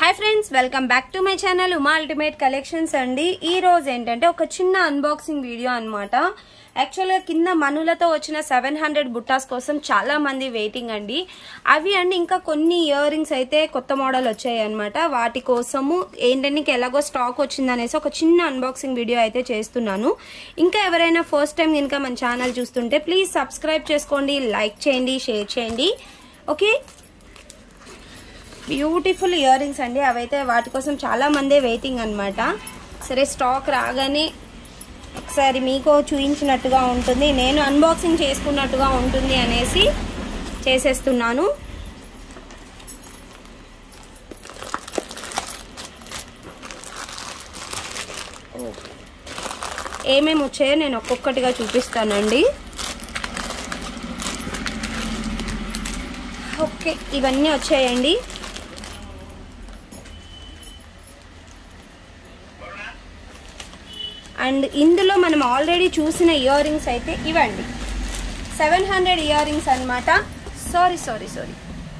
hi friends welcome back to my channel Uma ultimate collections అండి ఈ రోజు ఏంటంటే ఒక చిన్న అన్బాక్సింగ్ వీడియో అన్నమాట యాక్చువల్గా కింద మనులతో వచ్చిన సెవెన్ హండ్రెడ్ బుట్టాస్ కోసం చాలా మంది వెయిటింగ్ అండి అవి అండి ఇంకా కొన్ని ఇయర్ రింగ్స్ అయితే కొత్త మోడల్ వచ్చాయి అనమాట వాటి కోసము ఏంటంటే ఇంకా ఎలాగో స్టాక్ వచ్చిందనేసి ఒక చిన్న అన్బాక్సింగ్ వీడియో అయితే చేస్తున్నాను ఇంకా ఎవరైనా ఫస్ట్ టైం కనుక మన ఛానల్ చూస్తుంటే ప్లీజ్ సబ్స్క్రైబ్ చేసుకోండి లైక్ చేయండి షేర్ చేయండి ఓకే బ్యూటిఫుల్ ఇయర్ రింగ్స్ అండి అవైతే వాటి కోసం చాలా మందే వెయిటింగ్ అనమాట సరే స్టాక్ రాగానే ఒకసారి మీకు చూపించినట్టుగా ఉంటుంది నేను అన్బాక్సింగ్ చేసుకున్నట్టుగా ఉంటుంది అనేసి చేసేస్తున్నాను ఏమేమి వచ్చాయో నేను ఒక్కొక్కటిగా చూపిస్తానండి ఓకే ఇవన్నీ వచ్చాయండి అండ్ ఇందులో మనం ఆల్రెడీ చూసిన ఇయర్ రింగ్స్ అయితే ఇవండి సెవెన్ హండ్రెడ్ ఇయర్ రింగ్స్ అనమాట సారీ సారీ సారీ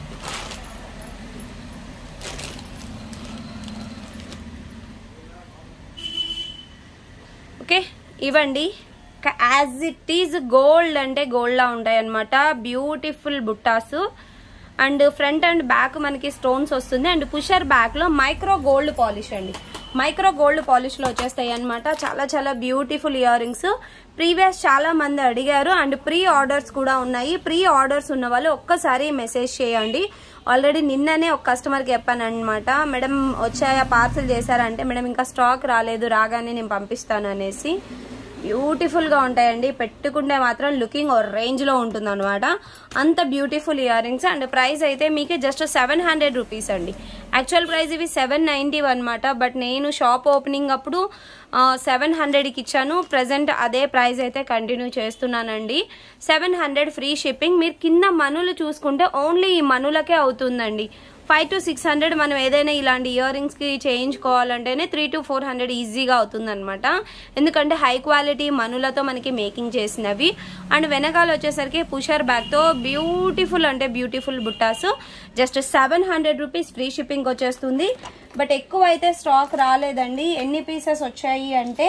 ఓకే ఇవ్వండి యాజ్ ఇట్ ఈజ్ గోల్డ్ అంటే గోల్డ్లా ఉంటాయి అనమాట beautiful buttas and front and back మనకి స్టోన్స్ వస్తుంది అండ్ పుషర్ బ్యాక్ లో మైక్రో గోల్డ్ పాలిష్ అండి మైక్రో గోల్డ్ పాలిష్ లో వచ్చేస్తాయి అనమాట చాలా చాలా బ్యూటిఫుల్ ఇయర్ రింగ్స్ ప్రీవియస్ చాలా మంది అడిగారు అండ్ ప్రీ ఆర్డర్స్ కూడా ఉన్నాయి ప్రీ ఆర్డర్స్ ఉన్న వాళ్ళు ఒక్కసారి మెసేజ్ చేయండి ఆల్రెడీ నిన్ననే ఒక కస్టమర్కి చెప్పాను అనమాట మేడం వచ్చాయా పార్సల్ చేశారంటే మేడం ఇంకా స్టాక్ రాలేదు రాగానే నేను పంపిస్తాను అనేసి బ్యూటిఫుల్ గా ఉంటాయండి పెట్టుకుంటే మాత్రం లుకింగ్ రేంజ్ లో ఉంటుంది అనమాట అంత beautiful ear rings and price అయితే మీకు జస్ట్ సెవెన్ హండ్రెడ్ రూపీస్ అండి యాక్చువల్ ప్రైస్ ఇవి సెవెన్ నైన్టీ అనమాట బట్ నేను షాప్ ఓపెనింగ్ అప్పుడు సెవెన్ హండ్రెడ్కి ఇచ్చాను ప్రజెంట్ అదే ప్రైస్ అయితే కంటిన్యూ చేస్తున్నానండి సెవెన్ హండ్రెడ్ ఫ్రీ షిప్పింగ్ మీరు కింద మనులు చూసుకుంటే ఓన్లీ ఈ మనులకే అవుతుందండి ఫైవ్ టు సిక్స్ హండ్రెడ్ మనం ఏదైనా ఇలాంటి ఇయర్ రింగ్స్కి చేయించుకోవాలంటేనే త్రీ టు ఫోర్ హండ్రెడ్ ఈజీగా అవుతుందన్నమాట ఎందుకంటే హై క్వాలిటీ మనులతో మనకి మేకింగ్ చేసినవి అండ్ వెనకాల వచ్చేసరికి పుషర్ బ్యాగ్తో బ్యూటిఫుల్ అంటే beautiful buttas just seven hundred rupees free shipping వచ్చేస్తుంది బట్ ఎక్కువ అయితే స్టాక్ రాలేదండి ఎన్ని పీసెస్ వచ్చాయి అంటే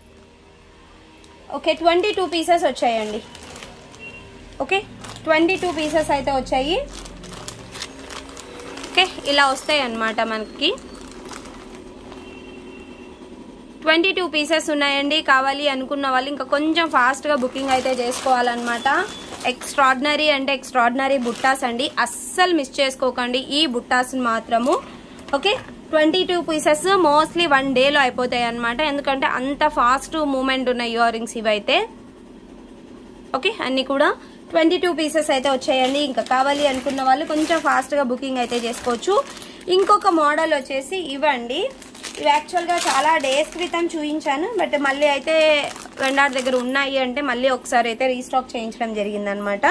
ఓకే ట్వంటీ టూ పీసెస్ వచ్చాయండి ఓకే ట్వంటీ టూ పీసెస్ అయితే వచ్చాయి ఓకే ఇలా వస్తాయి అన్నమాట మనకి ట్వంటీ టూ పీసెస్ ఉన్నాయండి కావాలి అనుకున్న వాళ్ళు ఇంకా కొంచెం ఫాస్ట్గా బుకింగ్ అయితే చేసుకోవాలన్నమాట ఎక్స్ట్రాడినరీ అంటే ఎక్స్ట్రాడినరీ బుట్టాస్ అండి అస్సలు మిస్ చేసుకోకండి ఈ బుట్టాస్ని మాత్రము okay twenty two pieces mostly one డేలో అయిపోతాయి అనమాట ఎందుకంటే అంత ఫాస్ట్ మూమెంట్ ఉన్న ఇయర్ రింగ్స్ ఇవైతే ఓకే అన్నీ కూడా ట్వంటీ టూ పీసెస్ అయితే వచ్చాయండి ఇంకా కావాలి అనుకున్న వాళ్ళు కొంచెం ఫాస్ట్గా బుకింగ్ అయితే చేసుకోవచ్చు ఇంకొక మోడల్ వచ్చేసి ఇవ్వండి ఇవి యాక్చువల్గా చాలా డేస్ క్రితం చూపించాను బట్ మళ్ళీ అయితే వెండార్ దగ్గర ఉన్నాయి అంటే మళ్ళీ ఒకసారి అయితే రీస్టాక్ చేయించడం జరిగిందనమాట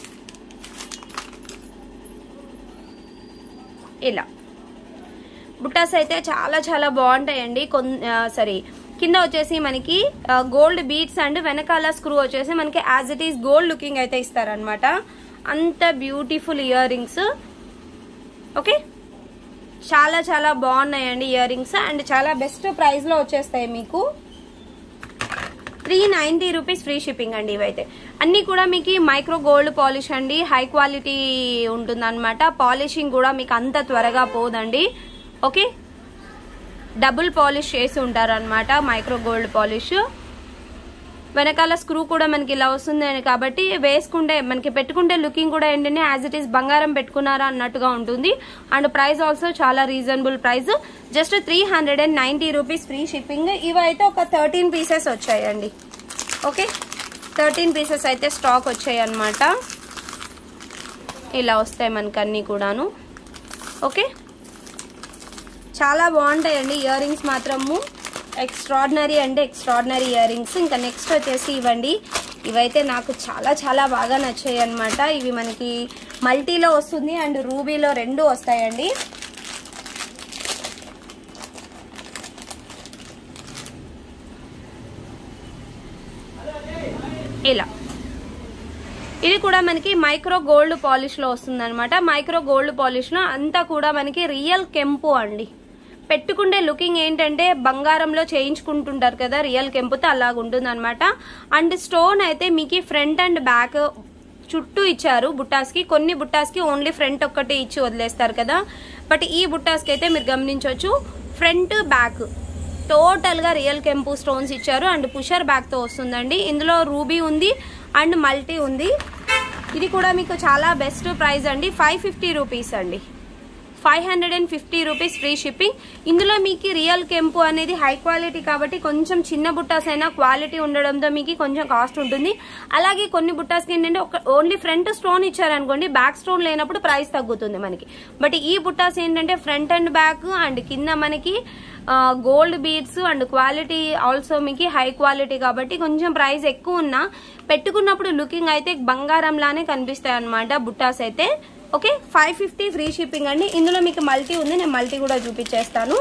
ఇలా బుట్టాస్ అయితే చాలా చాలా బాగుంటాయండి కొన్ సారీ కింద వచ్చేసి మనకి గోల్డ్ బీట్స్ అండ్ వెనకాల స్క్రూ వచ్చేసి మనకి as it is gold looking అయితే ఇస్తారనమాట అంత బ్యూటిఫుల్ ఇయర్ రింగ్స్ ఓకే చాలా చాలా బాగున్నాయండి ఇయర్ రింగ్స్ అండ్ చాలా బెస్ట్ ప్రైస్లో వచ్చేస్తాయి మీకు three ninety rupees free shipping అండి ఇవైతే అన్నీ కూడా మీకు మైక్రో గోల్డ్ పాలిష్ అండి హై క్వాలిటీ ఉంటుందన్నమాట పాలిషింగ్ కూడా మీకు అంత త్వరగా పోదండి ఓకే డబుల్ పాలిష్ చేసి ఉంటారనమాట మైక్రో గోల్డ్ పాలిష్ వెనకాల స్క్రూ కూడా మనకి ఇలా వస్తుంది కాబట్టి వేసుకుంటే మనకి పెట్టుకుంటే లుకింగ్ కూడా ఏంటంటే యాజ్ ఇట్ ఈస్ బంగారం పెట్టుకున్నారా అన్నట్టుగా ఉంటుంది అండ్ ప్రైస్ ఆల్సో చాలా reasonable price just three hundred and ninety rupees free shipping ఇవైతే ఒక థర్టీన్ పీసెస్ వచ్చాయండి ఓకే థర్టీన్ పీసెస్ అయితే స్టాక్ వచ్చాయి అనమాట ఇలా వస్తాయి మనకి అన్నీ కూడాను ఓకే చాలా బాగుంటాయండి ఇయర్ రింగ్స్ మాత్రము ఎక్స్ట్రాడినరీ అంటే ఎక్స్ట్రాడినరీ ఇయర్ రింగ్స్ ఇంకా నెక్స్ట్ వచ్చేసి ఇవ్వండి ఇవైతే నాకు చాలా చాలా బాగా నచ్చాయి అనమాట ఇవి మనకి మల్టీలో వస్తుంది అండ్ రూబీలో రెండు వస్తాయండి ఇలా ఇది కూడా మనకి మైక్రో గోల్డ్ పాలిష్ లో వస్తుంది అనమాట మైక్రో గోల్డ్ పాలిష్ లో అంతా కూడా మనకి రియల్ కెంపు అండి పెట్టుకుంటే లుకింగ్ ఏంటంటే బంగారంలో చేయించుకుంటుంటారు కదా రియల్ కెంపుతో అలాగ ఉంటుంది అనమాట అండ్ స్టోన్ అయితే మీకు ఫ్రంట్ అండ్ బ్యాక్ చుట్టూ ఇచ్చారు బుట్టాస్కి కొన్ని బుట్టాస్కి ఓన్లీ ఫ్రంట్ ఒక్కటి ఇచ్చి వదిలేస్తారు కదా బట్ ఈ బుట్టాస్కి అయితే మీరు గమనించవచ్చు ఫ్రంట్ బ్యాక్ టోటల్గా రియల్ కెంపు స్టోన్స్ ఇచ్చారు అండ్ పుషర్ బ్యాక్తో వస్తుందండి ఇందులో రూబీ ఉంది అండ్ మల్టీ ఉంది ఇది కూడా మీకు చాలా బెస్ట్ ప్రైస్ అండి ఫైవ్ ఫిఫ్టీ రూపీస్ అండి five hundred and fifty rupees free shipping ఇందులో మీకు రియల్ కెంపు అనేది హై క్వాలిటీ కాబట్టి కొంచెం చిన్న బుట్టాస్ అయినా క్వాలిటీ ఉండడంతో మీకు కొంచెం కాస్ట్ ఉంటుంది అలాగే కొన్ని బుట్టాస్కి ఏంటంటే ఒక ఓన్లీ ఫ్రంట్ స్టోన్ ఇచ్చారనుకోండి బ్యాక్ స్టోన్ లేనప్పుడు ప్రైస్ తగ్గుతుంది మనకి బట్ ఈ బుట్టాస్ ఏంటంటే ఫ్రంట్ అండ్ బ్యాక్ అండ్ కింద మనకి gold beads and quality also మీకు హై క్వాలిటీ కాబట్టి కొంచెం ప్రైస్ ఎక్కువ ఉన్నా పెట్టుకున్నప్పుడు లుకింగ్ అయితే బంగారం లానే కనిపిస్తాయి అనమాట బుట్టాస్ అయితే okay five fifty free shipping అండి ఇందులో మీకు మల్టీ ఉంది నేను మల్టీ కూడా చూపించేస్తాను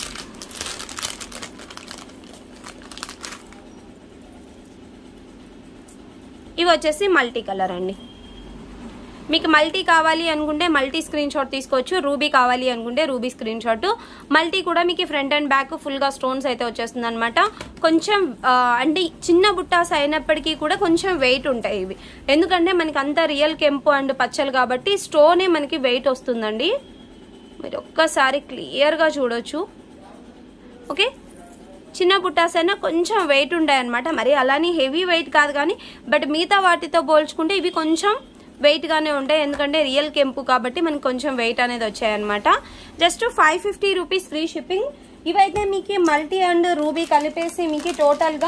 ఇవి వచ్చేసి మల్టీ కలర్ అండి మీకు మల్టీ కావాలి అనుకుంటే మల్టీ స్క్రీన్ షాట్ తీసుకోవచ్చు రూబీ కావాలి అనుకుంటే రూబీ స్క్రీన్ షాట్ మల్టీ కూడా మీకు ఫ్రంట్ అండ్ బ్యాక్ ఫుల్గా స్టోన్స్ అయితే వచ్చేస్తుంది అనమాట కొంచెం ఆ, అంటే చిన్న బుట్టాస్ అయినప్పటికీ కూడా కొంచెం వెయిట్ ఉంటాయి ఇవి ఎందుకంటే మనకి అంత రియల్ కెంపు అండ్ పచ్చలు కాబట్టి స్టోనే మనకి వెయిట్ వస్తుందండి మీరు ఒక్కసారి క్లియర్గా చూడొచ్చు ఓకే చిన్న బుట్టాస్ అయినా కొంచెం వెయిట్ ఉంటాయి అనమాట మరి అలానే హెవీ వెయిట్ కాదు కానీ బట్ మిగతా వాటితో పోల్చుకుంటే ఇవి కొంచెం వెయిట్ గానే ఉంటాయి ఎందుకంటే రియల్ కెంపు కాబట్టి మనకి కొంచెం వెయిట్ అనేది వచ్చాయన్నమాట just five fifty rupees free shipping ఇవైతే మీకు మల్టీ అండ్ రూబీ కలిపేసి మీకు టోటల్గా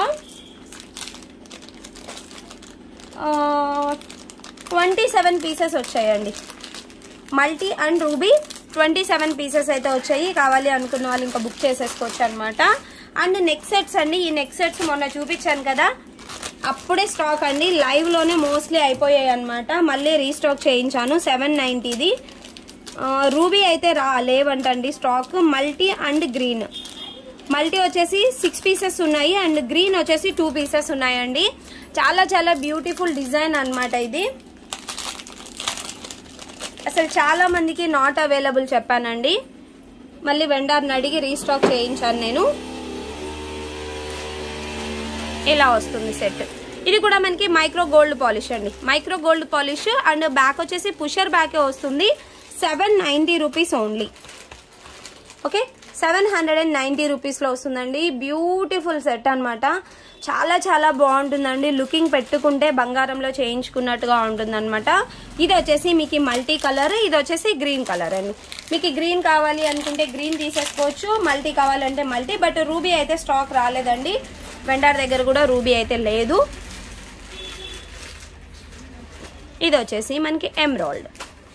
ట్వంటీ సెవెన్ పీసెస్ వచ్చాయండి multi and ruby twenty seven pieces అయితే వచ్చాయి కావాలి అనుకున్న వాళ్ళు ఇంకా బుక్ చేసేసుకోవచ్చు అనమాట అండ్ నెక్ సెట్స్ అండి ఈ నెక్ సెట్స్ మొన్న చూపించాను కదా అప్పుడే స్టాక్ అండి లైవ్ లోనే మోస్ట్లీ అయిపోయాయి అనమాట మళ్ళీ రీస్టాక్ చేయించాను సెవెన్ నైంటీది రూబీ అయితే రా లేవంటండి stock multi and green multi వచ్చేసి సిక్స్ పీసెస్ ఉన్నాయి అండ్ గ్రీన్ వచ్చేసి టూ పీసెస్ ఉన్నాయండి చాలా చాలా బ్యూటిఫుల్ డిజైన్ అన్నమాట ఇది అసలు చాలా మందికి నాట్ అవైలబుల్ చెప్పానండి మళ్ళీ వెండర్ని అడిగి రీస్టాక్ చేయించాను నేను ఇలా వస్తుంది సెట్ ఇది కూడా మనకి మైక్రో గోల్డ్ పాలిష్ అండి micro gold polish and back వచ్చేసి పుషర్ బ్యాకే వస్తుంది seven ninety rupees only okay seven hundred and ninety రూపీస్లో వస్తుందండి బ్యూటిఫుల్ సెట్ అన్నమాట చాలా చాలా బాగుంటుందండి లుకింగ్ పెట్టుకుంటే బంగారంలో చేయించుకున్నట్టుగా ఉంటుందన్నమాట ఇది వచ్చేసి మీకు మల్టీ కలర్ ఇది వచ్చేసి గ్రీన్ కలర్ అండి మీకు గ్రీన్ కావాలి అనుకుంటే గ్రీన్ తీసేసుకోవచ్చు మల్టీ కావాలంటే మల్టీ బట్ రూబీ అయితే స్టాక్ రాలేదండి వెండార్ దగ్గర కూడా రూబీ అయితే లేదు ఇది వచ్చేసి మనకి ఎమ్రాల్డ్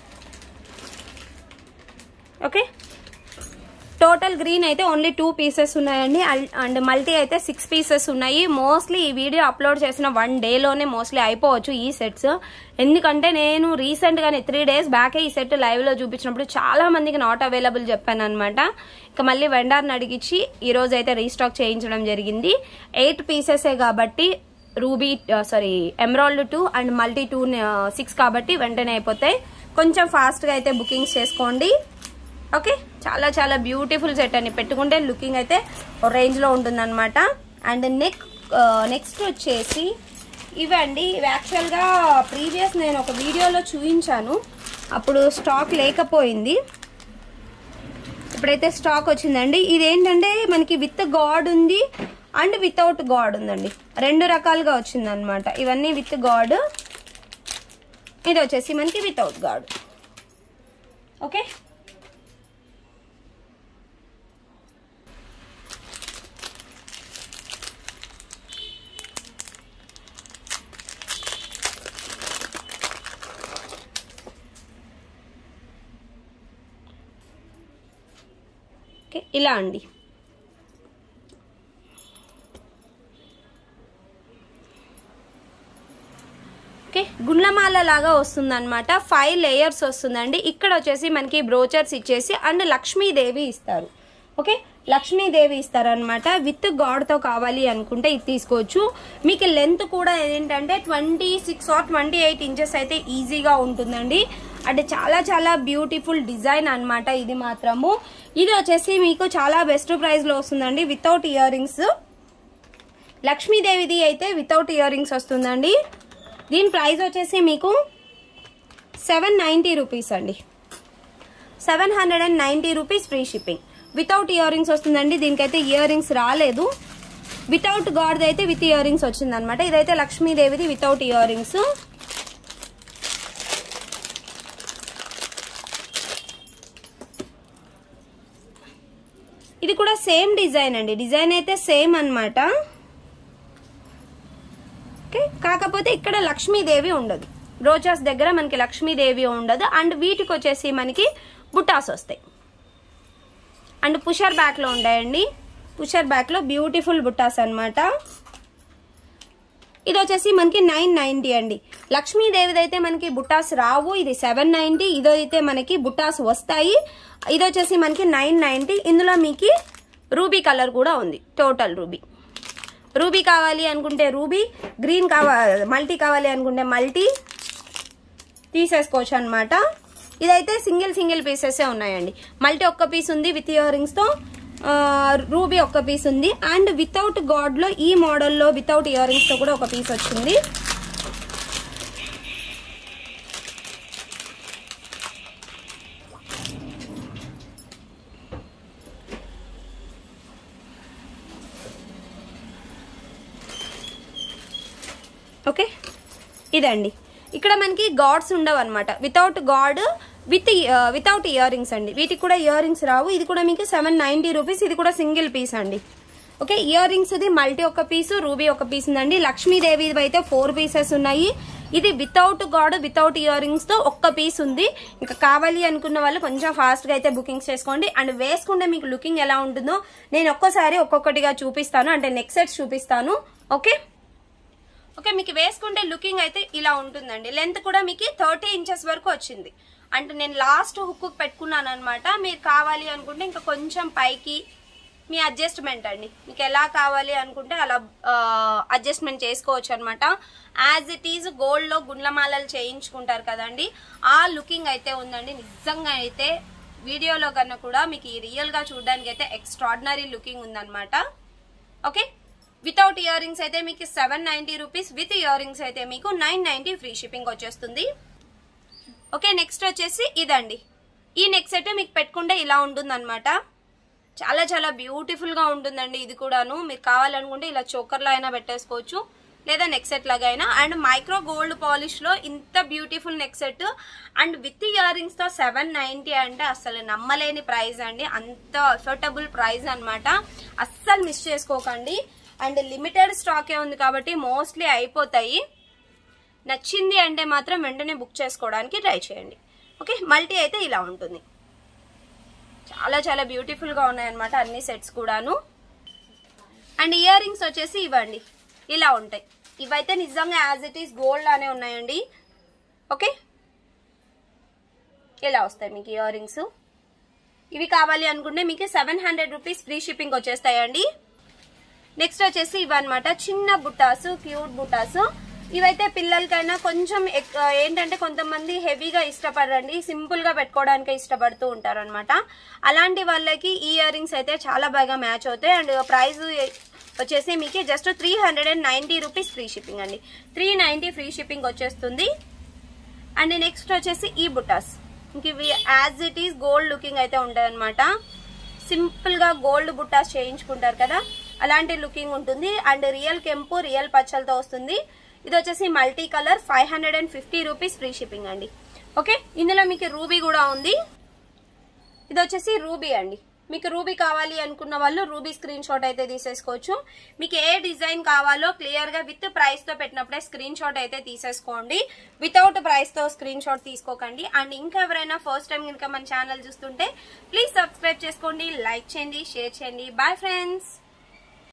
ఓకే టోటల్ గ్రీన్ అయితే ఓన్లీ టూ పీసెస్ ఉన్నాయండి అండ్ మల్టీ అయితే సిక్స్ పీసెస్ ఉన్నాయి మోస్ట్లీ ఈ వీడియో అప్లోడ్ చేసిన వన్ డేలోనే మోస్ట్లీ అయిపోవచ్చు ఈ సెట్స్ ఎందుకంటే నేను రీసెంట్గానే త్రీ డేస్ బ్యాకే ఈ సెట్ లైవ్లో చూపించినప్పుడు చాలా మందికి నాట్ అవైలబుల్ చెప్పాను అనమాట ఇక మళ్ళీ వెండార్ని అడిగిచ్చి ఈ రోజు అయితే రీస్టాక్ చేయించడం జరిగింది ఎయిట్ పీసెసే కాబట్టి ruby sorry emerald two and multi two six కాబట్టి వెంటనే అయిపోతాయి కొంచెం ఫాస్ట్గా అయితే బుకింగ్స్ చేసుకోండి ఓకే చాలా చాలా బ్యూటిఫుల్ సెట్ అని పెట్టుకుంటే లుకింగ్ అయితే రేంజ్లో ఉంటుందన్నమాట అండ్ నెక్ నెక్స్ట్ వచ్చేసి ఇవండి ఇవి యాక్చువల్గా ప్రీవియస్ నేను ఒక వీడియోలో చూపించాను అప్పుడు స్టాక్ లేకపోయింది ఇప్పుడైతే స్టాక్ వచ్చిందండి ఇదేంటంటే మనకి విత్ గాడ్ ఉంది అండ్ వితౌట్ గాడ్ ఉందండి రెండు రకాలుగా వచ్చిందనమాట ఇవన్నీ విత్ గాడ్ ఇది వచ్చేసి మనకి వితౌట్ గాడ్ ఓకే ఓకే ఇలా అండి ఓకే గుండ్లమాల లాగా వస్తుంది అనమాట ఫైవ్ లేయర్స్ వస్తుందండి ఇక్కడ వచ్చేసి మనకి బ్రోచర్స్ ఇచ్చేసి అండ్ లక్ష్మీదేవి ఇస్తారు ఓకే లక్ష్మీదేవి ఇస్తారనమాట విత్ గాడ్తో కావాలి అనుకుంటే ఇది తీసుకోవచ్చు మీకు లెంత్ కూడా ఏంటంటే twenty six or twenty eight inches అయితే ఈజీగా ఉంటుందండి అంటే చాలా చాలా బ్యూటిఫుల్ డిజైన్ అన్నమాట ఇది మాత్రము ఇది వచ్చేసి మీకు చాలా బెస్ట్ ప్రైస్లో వస్తుందండి వితౌట్ ఇయర్ రింగ్స్ లక్ష్మీదేవిది అయితే వితౌట్ ఇయర్ రింగ్స్ వస్తుందండి దీని ప్రైస్ వచ్చేసి మీకు సెవెన్ నైంటీ రూపీస్ అండి seven hundred and ninety rupees free shipping without earrings వస్తుందండి దీనికైతే ఇయర్ రింగ్స్ రాలేదు వితౌట్ గాడ్ది అయితే విత్ ఇయర్ రింగ్స్ వచ్చిందనమాట ఇదైతే లక్ష్మీదేవిది వితౌట్ ఇయర్ రింగ్స్ ఇది కూడా సేమ్ డిజైన్ అండి డిజైన్ అయితే సేమ్ అన్నమాట ఓకే కాకపోతే ఇక్కడ లక్ష్మీదేవి ఉండదు రోజాస్ దగ్గర మనకి లక్ష్మీదేవి ఉండదు అండ్ వీటికి వచ్చేసి మనకి బుటాస్ వస్తాయి అండ్ పుషర్ బ్యాక్ లో ఉంటాయండి పుషర్ బ్యాక్ లో బ్యూటిఫుల్ బుట్టాస్ అన్నమాట ఇది వచ్చేసి మనకి నైన్ నైన్టీ అండి లక్ష్మీదేవిది అయితే మనకి బుట్టాస్ రావు ఇది సెవెన్ నైన్టీ ఇదైతే మనకి బుట్టాస్ వస్తాయి ఇది వచ్చేసి మనకి నైన్ నైన్టీ ఇందులో మీకు రూబీ కలర్ కూడా ఉంది టోటల్ రూబీ రూబీ కావాలి అనుకుంటే రూబీ గ్రీన్ కావాలి మల్టీ కావాలి అనుకుంటే మల్టీ తీసేసుకోవచ్చు అనమాట ఇదైతే సింగిల్ సింగిల్ పీసెసే ఉన్నాయండి మల్టీ ఒక్క పీస్ ఉంది విత్ ఇయర్ రింగ్స్తో రూబీ ఒక్క పీస్ ఉంది అండ్ వితౌట్ గాడ్లో ఈ మోడల్లో వితౌట్ ఇయర్ రింగ్స్తో కూడా ఒక పీస్ వచ్చింది ఓకే ఇదండి ఇక్కడ మనకి గాడ్స్ ఉండవు అనమాట without god with without ear rings అండి వీటికి కూడా ఇయర్ రింగ్స్ రావు ఇది కూడా మీకు సెవెన్ నైన్టీ రూపీస్ ఇది కూడా సింగిల్ పీస్ అండి ఓకే ఇయర్ రింగ్స్ ఇది మల్టీ ఒక పీసు రూబీ ఒక పీస్ ఉందండి లక్ష్మీదేవి అయితే ఫోర్ పీసెస్ ఉన్నాయి ఇది without god without earrings తో ఒక్క పీస్ ఉంది ఇంకా కావాలి అనుకున్న వాళ్ళు కొంచెం ఫాస్ట్ గా అయితే బుకింగ్స్ చేసుకోండి అండ్ వేసుకుంటే మీకు లుకింగ్ ఎలా ఉంటుందో నేను ఒక్కోసారి ఒక్కొక్కటిగా చూపిస్తాను అంటే నెక్స్ట్ సెట్స్ చూపిస్తాను ఓకే ఓకే మీకు వేసుకుంటే లుకింగ్ అయితే ఇలా ఉంటుందండి లెంత్ కూడా మీకు థర్టీ ఇంచెస్ వరకు వచ్చింది అంటే నేను లాస్ట్ హుక్ పెట్టుకున్నాను అనమాట మీరు కావాలి అనుకుంటే ఇంకా కొంచెం పైకి మీ అడ్జస్ట్మెంట్ అండి మీకు ఎలా కావాలి అనుకుంటే అలా అడ్జస్ట్మెంట్ చేసుకోవచ్చు అనమాట యాజ్ ఇట్ ఈజ్ గోల్డ్ లో గుండ్లమాలలు చేయించుకుంటారు కదండి ఆ లుకింగ్ అయితే ఉందండి నిజంగా అయితే వీడియోలో కన్నా కూడా మీకు ఈ రియల్ గా చూడడానికి అయితే ఎక్స్ట్రాడినరీ లుకింగ్ ఉందన్నమాట ఓకే వితౌట్ ఇయర్ రింగ్స్ అయితే మీకు seven ninety rupees with ear rings అయితే మీకు నైన్ నైన్టీ ఫ్రీ షిప్పింగ్ వచ్చేస్తుంది ఓకే నెక్స్ట్ వచ్చేసి ఇదండి ఈ నెక్ సెట్ మీకు పెట్టుకుంటే ఇలా ఉంటుంది చాలా చాలా బ్యూటిఫుల్ గా ఉంటుందండి ఇది కూడాను మీరు కావాలనుకుంటే ఇలా చోకర్లో అయినా పెట్టేసుకోవచ్చు లేదా నెక్ సెట్ లాగా అయినా అండ్ మైక్రో గోల్డ్ పాలిష్ లో ఇంత beautiful neck set and with earrings తో సెవెన్ నైన్టీ అంటే అసలు నమ్మలేని ప్రైస్ అండి అంత అఫోర్డబుల్ ప్రైస్ అన్నమాట అస్సలు మిస్ చేసుకోకండి అండ్ లిమిటెడ్ స్టాకే ఉంది కాబట్టి మోస్ట్లీ అయిపోతాయి నచ్చింది అంటే మాత్రం వెంటనే బుక్ చేసుకోవడానికి ట్రై చేయండి ఓకే మల్టీ అయితే ఇలా ఉంటుంది చాలా చాలా బ్యూటిఫుల్ గా ఉన్నాయన్నమాట అన్ని సెట్స్ కూడాను అండ్ ఇయర్ రింగ్స్ వచ్చేసి ఇవ్వండి ఇలా ఉంటాయి ఇవైతే నిజంగా యాజ్ ఇట్ ఈస్ గోల్డ్ లానే ఉన్నాయండి ఓకే ఇలా వస్తాయి మీకు ఇయర్ రింగ్స్ ఇవి కావాలి అనుకుంటే మీకు seven hundred rupees free shipping వచ్చేస్తాయండి నెక్స్ట్ వచ్చేసి ఇవన్నమాట చిన్న బుట్టాసు క్యూట్ బుట్టాసు ఇవైతే పిల్లలకైనా కొంచెం ఎక్- ఏంటంటే కొంతమంది హెవీగా ఇష్టపడరండి సింపుల్ గా పెట్టుకోవడానికి ఇష్టపడుతూ ఉంటారు అనమాట అలాంటి వాళ్ళకి ఈ ఇయర్ రింగ్స్ అయితే చాలా బాగా మ్యాచ్ అవుతాయి అండ్ ప్రైస్ వచ్చేసి మీకు just three hundred and ninety rupees free shipping అండి త్రీ నైన్టీ ఫ్రీ షిప్పింగ్ వచ్చేస్తుంది అండ్ నెక్స్ట్ వచ్చేసి ఈ బుటాస్ ఇంక ఇవి as it is gold looking అయితే ఉంటాయి అనమాట సింపుల్ గా గోల్డ్ బుట్టాస్ చేయించుకుంటారు కదా అలాంటి లుకింగ్ ఉంటుంది అండ్ రియల్ కెంపు రియల్ పచ్చలతో వస్తుంది ఇది వచ్చేసి multi colour five hundred and fifty rupees free shipping అండి ఓకే ఇందులో మీకు రూబీ కూడా ఉంది ఇది వచ్చేసి రూబీ అండి మీకు రూబీ కావాలి అనుకున్న వాళ్ళు రూబీ స్క్రీన్ షాట్ అయితే తీసేసుకోవచ్చు మీకు ఏ డిజైన్ కావాలో క్లియర్ గా విత్ ప్రైస్ తో పెట్టినప్పుడే స్క్రీన్ షాట్ అయితే తీసేసుకోండి వితౌట్ ప్రైస్ తో స్క్రీన్ షాట్ తీసుకోకండి అండ్ ఇంకా ఎవరైనా ఫస్ట్ టైం కనుక మన ఛానల్ చూస్తుంటే ప్లీజ్ సబ్స్క్రైబ్ చేసుకోండి లైక్ చేయండి షేర్ చేయండి బాయ్ ఫ్రెండ్స్